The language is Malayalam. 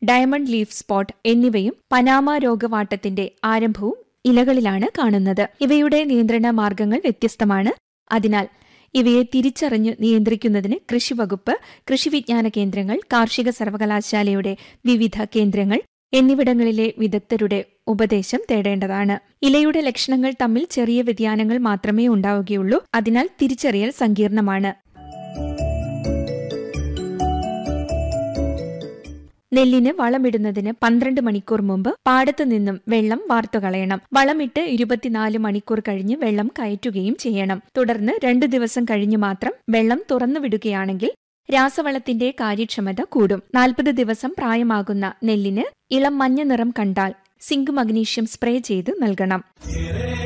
ഡയമണ്ട് ലീഫ് സ്പോട്ട് എന്നിവയും പനാമ രോഗവാട്ടത്തിന്റെ ആരംഭവും ഇലകളിലാണ് കാണുന്നത് ഇവയുടെ നിയന്ത്രണ മാർഗങ്ങൾ വ്യത്യസ്തമാണ് അതിനാൽ ഇവയെ തിരിച്ചറിഞ്ഞു നിയന്ത്രിക്കുന്നതിന് കൃഷിവകുപ്പ് കൃഷിവിജ്ഞാന കേന്ദ്രങ്ങൾ കാർഷിക സർവകലാശാലയുടെ വിവിധ കേന്ദ്രങ്ങൾ എന്നിവിടങ്ങളിലെ വിദഗ്ധരുടെ ഉപദേശം തേടേണ്ടതാണ് ഇലയുടെ ലക്ഷണങ്ങൾ തമ്മിൽ ചെറിയ വ്യതിയാനങ്ങൾ മാത്രമേ ഉണ്ടാവുകയുള്ളൂ അതിനാൽ തിരിച്ചറിയൽ സങ്കീർണമാണ് നെല്ലിന് വളമിടുന്നതിന് പന്ത്രണ്ട് മണിക്കൂർ മുമ്പ് പാടത്തു നിന്നും വെള്ളം വാർത്തു കളയണം വളമിട്ട് ഇരുപത്തിനാല് മണിക്കൂർ കഴിഞ്ഞ് വെള്ളം കയറ്റുകയും ചെയ്യണം തുടർന്ന് രണ്ടു ദിവസം കഴിഞ്ഞു മാത്രം വെള്ളം തുറന്നു വിടുകയാണെങ്കിൽ രാസവളത്തിന്റെ കാര്യക്ഷമത കൂടും നാൽപ്പത് ദിവസം പ്രായമാകുന്ന നെല്ലിന് ഇളം മഞ്ഞ നിറം കണ്ടാൽ സിങ്ക് മഗ്നീഷ്യം സ്പ്രേ ചെയ്ത് നൽകണം